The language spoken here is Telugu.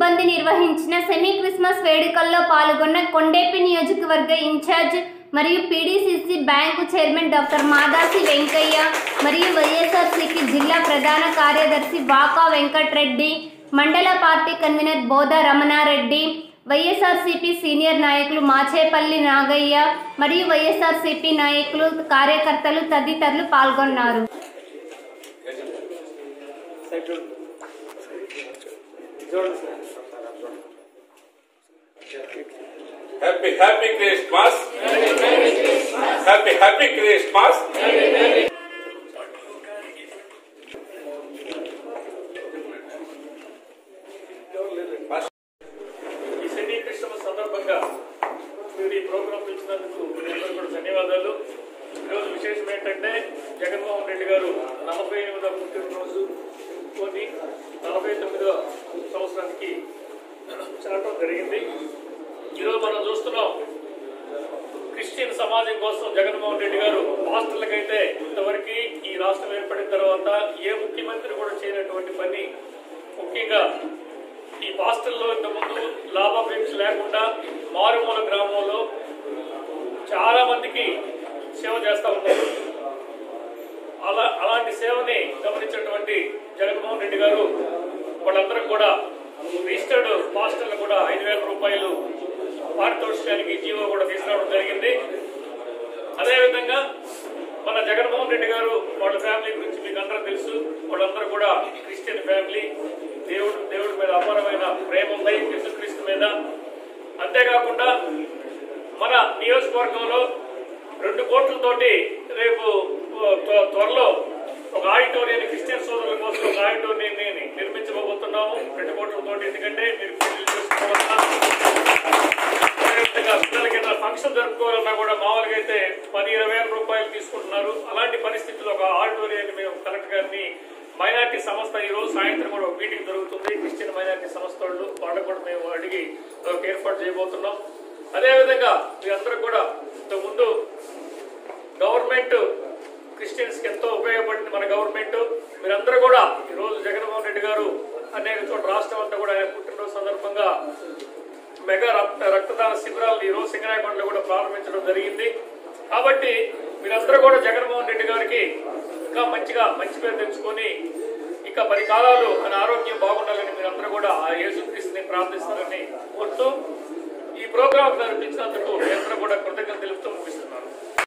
సిబ్బంది నిర్వహించిన సెమీ క్రిస్మస్ వేడుకల్లో పాల్గొన్న కొండేపి నియోజకవర్గ ఇన్ఛార్జ్ మరియు PDCC bank chairman doctor Madasi Venkaiah మరియు వైఎస్ఆర్సీపీ జిల్లా ప్రధాన కార్యదర్శి వాకా వెంకట్రెడ్డి మండల పార్టీ కన్వీనర్ బోధ రమణారెడ్డి వైఎస్ఆర్సీపీ సీనియర్ నాయకులు మాచేపల్లి నాగయ్య మరియు వైఎస్ఆర్సీపీ నాయకులు కార్యకర్తలు తదితరులు పాల్గొన్నారు Happy, happy Christmas. Happy, happy Christmas. ఈ సినీ క్రిస్టమస్ సందర్భంగా మీరు ఈ ప్రోగ్రాం పిలిచినందుకు మీ అందరికీ కూడా ధన్యవాదాలు ఈరోజు విశేషం ఏంటంటే జగన్మోహన్ రెడ్డి గారు నలభై ఎనిమిదవ పుట్టినరోజు కొని నలభై తొమ్మిదవ సంవత్సరానికి చాటం జరిగింది ఈరోజు మనం చూస్తున్నాం క్రిస్టియన్ సమాజం కోసం జగన్మోహన్ రెడ్డి గారు పాస్టర్లకైతే ఇంతవరకు ఈ రాష్ట్రం ఏర్పడిన తర్వాత ఏ ముఖ్యమంత్రి కూడా చేయనటువంటి పని ముఖ్యంగా ఈ పాస్టల్లో ఇంతకుముందు లాభాపేక్ష లేకుండా మారుమూల గ్రామంలో చాలా మందికి సేవ చేస్తా ఉన్నారు అలా అలాంటి సేవని గమనించినటువంటి జగన్మోహన్ రెడ్డి గారు వాళ్ళందరూ కూడా రిజిస్టర్డ్ పాస్టర్లు కూడా ఐదు వేల రూపాయలు పారితోషికానికి జీవో కూడా తీసుకురావడం జరిగింది అదేవిధంగా మన జగన్మోహన్ రెడ్డి గారు వాళ్ళ ఫ్యామిలీ గురించి మీకు అందరూ తెలుసు వాళ్ళందరూ కూడా క్రిస్టియన్ ఫ్యామిలీ దేవుడు దేవుడి మీద అపారమైన ప్రేమ ఉంది యేసుక్రీస్తు మీద అంతేకాకుండా మన నియోజకవర్గంలో రెండు కోట్లతోటి రేపు త్వ- త్వరలో ఒక ఆడిటోరియం క్రిస్టియన్ సోదరుల కోసం ఒక ఆడిటోరియం నిర్మించబోతున్నాము రెండు కోట్లతోటి ఎందుకంటే మీరు పెళ్లి చేసుకోవాలన్నా అదేవిధంగా పిల్లలకి ఏదైనా ఫంక్షన్ జరుపుకోవాలన్నా కూడా మామూలుగా అయితే పది ఇరవై వేల రూపాయలు తీసుకుంటున్నారు అలాంటి పరిస్థితుల్లో ఒక ఆడిటోరియాన్ని మేము కలెక్టర్ గారిని మైనార్టీ సంస్థ ఈ రోజు సాయంత్రం కూడా ఒక మీటింగ్ జరుగుతుంది క్రిస్టియన్ మైనార్టీ సంస్థ వాళ్ళు వాళ్ళకు కూడా మేము అడిగి ఒక ఏర్పాటు చేయబోతున్నాం అదేవిధంగా మీ అందరూ కూడా ఇంతకుముందు గవర్నమెంట్ క్రిస్టియన్స్ కి ఎంతో ఉపయోగపడింది మన గవర్నమెంట్ మీరందరూ కూడా ఈ రోజు జగన్మోహన్ రెడ్డి గారు అనేక చోట్ల రాష్ట్రం అంతా కూడా ఆయన పుట్టినరోజు సందర్భంగా మెగా రక్త రక్తదాన శిబిరాలను ఈ రోజు సింగరాయకొండలో కూడా ప్రారంభించడం జరిగింది కాబట్టి మీరందరూ కూడా జగన్మోహన్ రెడ్డి గారికి ఇంకా మంచిగా మంచి పేరు తెచ్చుకొని ఇంకా పది కాలాలు మన ఆరోగ్యం బాగుండాలని మీరందరూ కూడా ఆ యేసుక్రీస్తుని ప్రార్థిస్తారని కోరుతూ ఈ ప్రోగ్రాం నడిపించినందుకు మీ అందరూ కూడా కృతజ్ఞతలు తెలుపుతూ ముగిస్తున్నాను